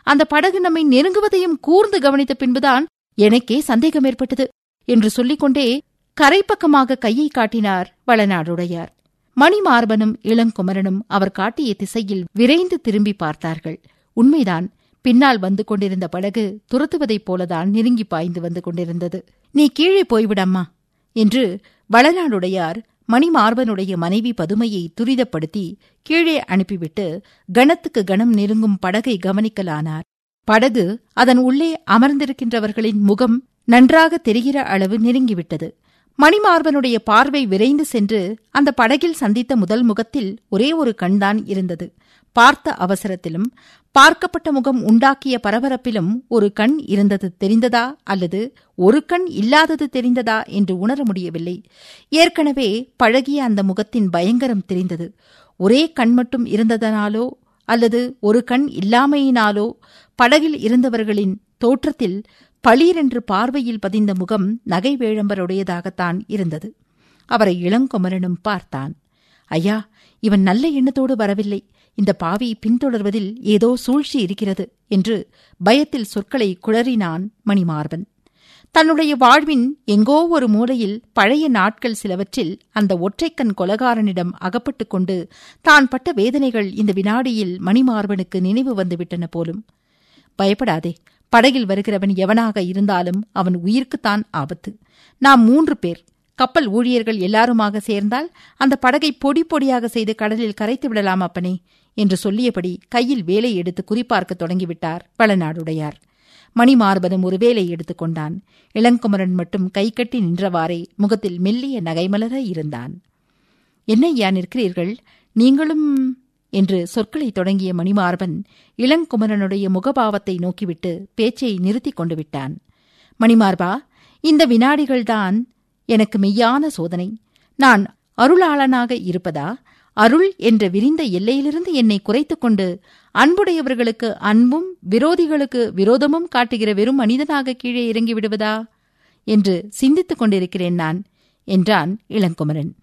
அந்த படகு நம்மை நெருங்குவதையும் கூர்ந்து கவனித்த பின்புதான் எனக்கே சந்தேகம் ஏற்பட்டது என்று சொல்லிக்கொண்டே கரைப்பக்கமாக கையை காட்டினார் வளநாடுடையார் மணிமார்பனும் இளங்குமரனும் அவர் காட்டிய திசையில் விரைந்து திரும்பி பார்த்தார்கள் உண்மைதான் பின்னால் வந்து கொண்டிருந்த படகு துரத்துவதைப் போலதான் நெருங்கி பாய்ந்து வந்து கொண்டிருந்தது நீ கீழே போய்விடம்மா என்று வளநாடுடையார் மணிமார்பனுடைய மனைவி பதுமையை துரிதப்படுத்தி கீழே அனுப்பிவிட்டு கணத்துக்கு கணம் நெருங்கும் படகை கவனிக்கலானார் படகு அதன் உள்ளே அமர்ந்திருக்கின்றவர்களின் முகம் நன்றாக தெரிகிற அளவு நெருங்கிவிட்டது மணிமார்பனுடைய பார்வை விரைந்து சென்று அந்த படகில் சந்தித்த முதல் முகத்தில் ஒரே ஒரு கண்தான் இருந்தது பார்த்த அவசரத்திலும் பார்க்கப்பட்ட முகம் உண்டாக்கிய பரபரப்பிலும் ஒரு கண் இருந்தது தெரிந்ததா அல்லது ஒரு கண் இல்லாதது தெரிந்ததா என்று உணர முடியவில்லை ஏற்கனவே பழகிய அந்த முகத்தின் பயங்கரம் தெரிந்தது ஒரே கண் மட்டும் இருந்ததனாலோ அல்லது ஒரு கண் இல்லாமையினாலோ படகில் இருந்தவர்களின் தோற்றத்தில் பளீரென்று பார்வையில் பதிந்த முகம் நகை வேழம்பருடையதாகத்தான் இருந்தது அவரை இளங்குமரனும் பார்த்தான் ஐயா இவன் நல்ல எண்ணத்தோடு வரவில்லை இந்த பாவி பின்தொடர்வதில் ஏதோ சூழ்ச்சி இருக்கிறது என்று பயத்தில் சொற்களை குளறினான் மணிமார்பன் தன்னுடைய வாழ்வின் எங்கோ ஒரு மூலையில் பழைய நாட்கள் சிலவற்றில் அந்த ஒற்றைக்கண் கொலகாரனிடம் அகப்பட்டு கொண்டு தான் பட்ட வேதனைகள் இந்த வினாடியில் மணிமார்பனுக்கு நினைவு வந்துவிட்டன போலும் பயப்படாதே படகில் வருகிறவன் எவனாக இருந்தாலும் அவன் உயிருக்குத்தான் ஆபத்து நாம் மூன்று பேர் கப்பல் ஊழியர்கள் எல்லாருமாக சேர்ந்தால் அந்த படகை பொடி பொடியாக செய்து கடலில் கரைத்து விடலாம் அப்பனே என்று சொல்லியபடி கையில் வேலை எடுத்து குறிப்பார்க்க தொடங்கிவிட்டார் வளநாடுடையார் மணிமார்பனும் ஒரு வேலை எடுத்துக் கொண்டான் இளங்குமரன் மட்டும் கைகட்டி நின்றவாறே முகத்தில் மெல்லிய நகைமலர இருந்தான் என்ன ஐயா நிற்கிறீர்கள் நீங்களும் என்று சொற்களை தொடங்கிய மணிமார்பன் இளங்குமரனுடைய முகபாவத்தை நோக்கிவிட்டு பேச்சை நிறுத்திக் கொண்டு விட்டான் மணிமார்பா இந்த வினாடிகள்தான் எனக்கு மெய்யான சோதனை நான் அருளாளனாக இருப்பதா அருள் என்ற விரிந்த எல்லையிலிருந்து என்னை குறைத்துக் கொண்டு அன்புடையவர்களுக்கு அன்பும் விரோதிகளுக்கு விரோதமும் காட்டுகிற வெறும் மனிதனாக கீழே இறங்கி விடுவதா என்று சிந்தித்துக் கொண்டிருக்கிறேன் நான் என்றான் இளங்குமரன்